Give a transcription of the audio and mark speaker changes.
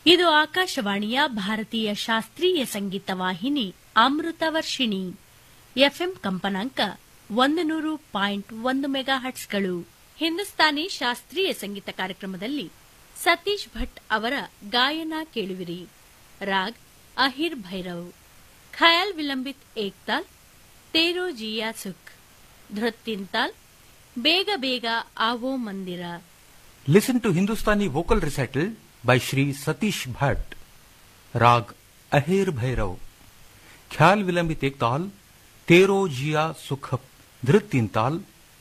Speaker 1: ಇದು ಆಕಾಶವಾಣಿಯ ಭಾರತೀಯ ಶಾಸ್ತ್ರೀಯ ಸಂಗೀತ ವಾಹಿನಿ ಅಮೃತ ವರ್ಷಿಣಿ ಎಫ್ಎಂ ಕಂಪನಾಂಕ ಒಂದು ನೂರು ಪಾಯಿಂಟ್ ಒಂದು ಮೆಗಾ ಹಟ್ಸ್ಗಳು ಹಿಂದೂಸ್ತಾನಿ ಶಾಸ್ತ್ರೀಯ ಸಂಗೀತ ಕಾರ್ಯಕ್ರಮದಲ್ಲಿ ಸತೀಶ್ ಭಟ್ ಅವರ ಗಾಯನ ಕೇಳುವಿರಿ ರಾಗ್ ಅಹಿರ್ ಭೈರವ್ ಖಯಾಲ್ ವಿಲಂಬಿತ್ ಏಕ್ತಾಲ್ ತೇರೋ ಜಿಯಾ ಸುಖ್ ಧೃತ್ತಿಂತಾಲ್ ಬೇಗ ಬೇಗ ಆವೋ ಮಂದಿರ
Speaker 2: Listen to Hindustani vocal recital by Shri Satish Bhatt. Rag Ahir Bhairav. Khyal Vilambit Ektal, Tero Jia Sukh, Dhrit Tintal,